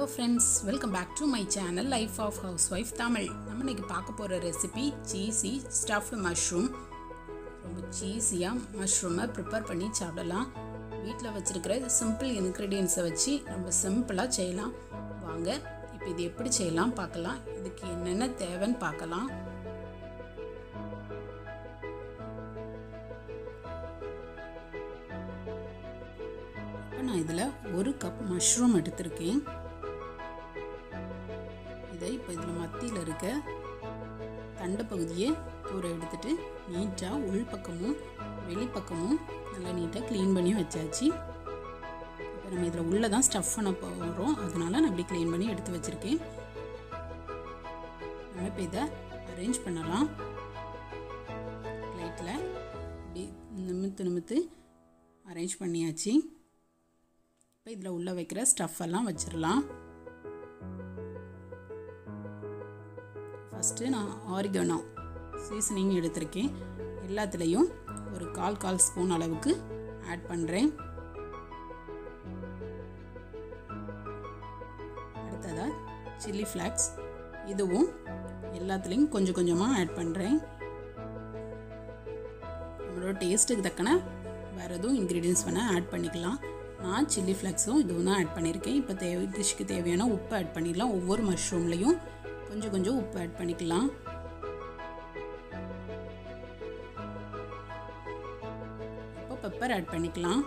hello friends welcome back to my channel life of housewife Tamil நம்ம இன்னைக்கு பார்க்க போகிற ரெசிபி சீஸி ஸ்டஃப்டு மஷ்ரூம் ரொம்ப சீஸியாக மஷ்ரூமை ப்ரிப்பேர் பண்ணி சாப்பிடலாம் வீட்டில் வச்சுருக்கிற சிம்பிள் இன்க்ரீடியன்ஸை வச்சு ரொம்ப சிம்பிளாக செய்யலாம் வாங்க இப்போ இது எப்படி செய்யலாம் பார்க்கலாம் இதுக்கு என்னென்ன தேவைன்னு பார்க்கலாம் இப்போ நான் இதில் ஒரு கப் மஷ்ரூம் எடுத்திருக்கேன் இதை இப்போ இதில் மத்தியில் இருக்க தண்டை பகுதியை தூர எடுத்துட்டு நீட்டாக உள் பக்கமும் வெளிப்பக்கமும் நல்லா நீட்டாக க்ளீன் பண்ணி வச்சாச்சு இப்போ நம்ம இதில் உள்ளே தான் ஸ்டஃப் பண்ண போகிறோம் அதனால நான் இப்படி க்ளீன் பண்ணி எடுத்து வச்சுருக்கேன் நம்ம இப்போ இதை அரேஞ்ச் பண்ணலாம் லைட்டில் இப்படி நிமித்து நிமித்து அரேஞ்ச் பண்ணியாச்சு இப்போ இதில் உள்ளே வைக்கிற ஸ்டஃப் எல்லாம் வச்சிடலாம் ஃபஸ்ட்டு நான் ஆரிகனோ சீசனிங் எடுத்திருக்கேன் எல்லாத்துலேயும் ஒரு கால் கால் ஸ்பூன் அளவுக்கு ஆட் பண்ணுறேன் அடுத்ததாக சில்லி ஃப்ளாக்ஸ் இதுவும் எல்லாத்துலேயும் கொஞ்சம் கொஞ்சமாக ஆட் பண்ணுறேன் நம்மளோட டேஸ்ட்டுக்கு தக்கன வேறு எதுவும் இன்க்ரீடியன்ஸ் வேணால் ஆட் பண்ணிக்கலாம் நான் சில்லி ஃப்ளக்ஸும் இதுவும் தான் ஆட் பண்ணியிருக்கேன் இப்போ தேவை டிஷ்க்கு தேவையான உப்பு ஆட் பண்ணிடலாம் ஒவ்வொரு மஷ்ரூம்லேயும் கொஞ்சம் கொஞ்சம் உப்பு ஆட் பண்ணிக்கலாம் இப்போ பெப்பர் ஆட் பண்ணிக்கலாம்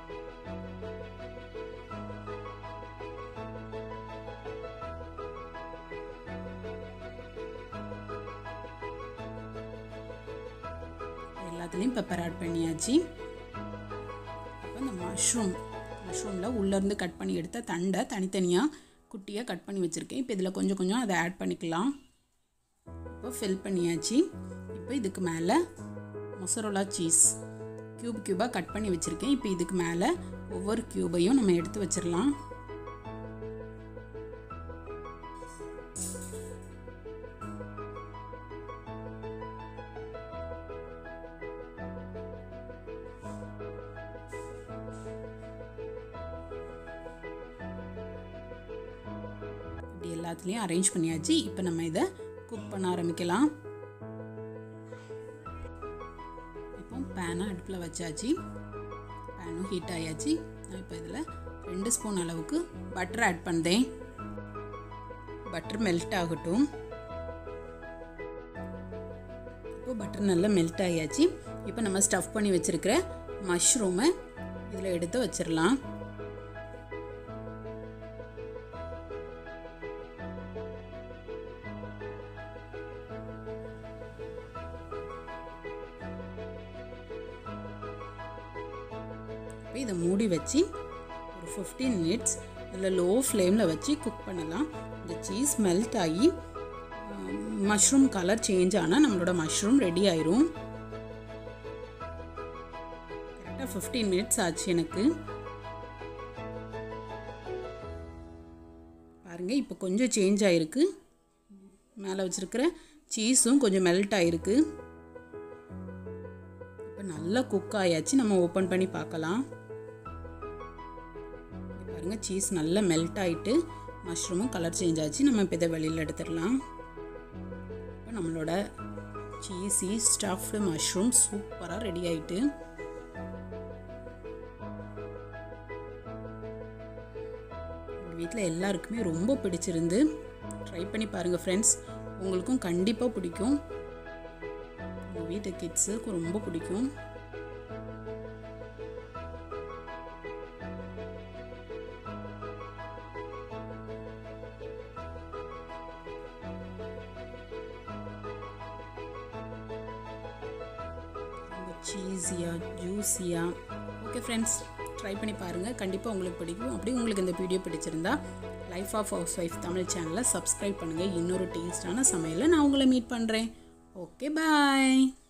எல்லாத்துலேயும் பெப்பர் ஆட் பண்ணியாச்சு இப்போ இந்த மஷ்ரூம் மஷ்ரூமில் உள்ளேருந்து கட் பண்ணி எடுத்த தண்டை தனித்தனியாக குட்டியாக கட் பண்ணி வச்சுருக்கேன் இப்போ இதில் கொஞ்சம் கொஞ்சம் அதை ஆட் பண்ணிக்கலாம் இப்போ ஃபில் பண்ணியாச்சு இப்போ இதுக்கு மேலே மொசரோலா சீஸ் க்யூப் க்யூபாக கட் பண்ணி வச்சுருக்கேன் இப்போ இதுக்கு மேலே ஒவ்வொரு க்யூபையும் நம்ம எடுத்து வச்சிடலாம் இப்படி எல்லாத்துலேயும் அரேஞ்ச் பண்ணியாச்சு இப்போ நம்ம இதை குக் பண்ண ஆரம்பிக்கலாம் இப்போ பேனை அடுப்பில் வச்சாச்சு பேனும் ஹீட் ஆயாச்சு நான் இப்போ இதில் ரெண்டு ஸ்பூன் அளவுக்கு பட்டர் ஆட் பண்ணுறேன் பட்டர் மெல்ட் ஆகட்டும் இப்போ பட்டர் நல்லா மெல்ட் ஆயாச்சு இப்போ நம்ம ஸ்டஃப் பண்ணி வச்சுருக்கிற மஷ்ரூமை இதில் எடுத்து வச்சிடலாம் இப்போ இதை மூடி வச்சு ஒரு ஃபிஃப்டீன் மினிட்ஸ் அதில் லோ ஃப்ளேமில் வச்சு குக் பண்ணலாம் இந்த சீஸ் மெல்ட் ஆகி மஷ்ரூம் கலர் சேஞ்ச் ஆனால் நம்மளோட மஷ்ரூம் ரெடி ஆயிரும் கரெக்டாக ஃபிஃப்டீன் மினிட்ஸ் ஆச்சு எனக்கு பாருங்கள் இப்போ கொஞ்சம் சேஞ்ச் ஆகிருக்கு மேலே வச்சுருக்கிற சீஸும் கொஞ்சம் மெல்ட் ஆகிருக்கு இப்போ நல்லா குக் ஆயாச்சு நம்ம ஓப்பன் பண்ணி பார்க்கலாம் பாருங்கள் சீஸ் நல்லா மெல்ட் ஆகிட்டு மஷ்ரூமும் கலர் சேஞ்ச் ஆச்சு நம்ம இப்போ இதை வெளியில் எடுத்துடலாம் இப்போ நம்மளோட சீஸி ஸ்டஃப்டு மஷ்ரூம் சூப்பராக ரெடி ஆகிட்டு வீட்டில் எல்லாருக்குமே ரொம்ப பிடிச்சிருந்து ட்ரை பண்ணி பாருங்கள் ஃப்ரெண்ட்ஸ் உங்களுக்கும் கண்டிப்பாக பிடிக்கும் உங்கள் வீட்டு கிட்ஸுக்கு ரொம்ப பிடிக்கும் சீஸியாக ஜூஸியாக ஓகே ஃப்ரெண்ட்ஸ் ட்ரை பண்ணி பாருங்கள் கண்டிப்பாக உங்களுக்கு பிடிக்கும் அப்படி உங்களுக்கு இந்த வீடியோ பிடிச்சிருந்தா life of housewife Tamil சேனலை சப்ஸ்கிரைப் பண்ணுங்கள் இன்னொரு டேஸ்டான சமையலை நான் உங்களை மீட் பண்ணுறேன் ஓகே பாய்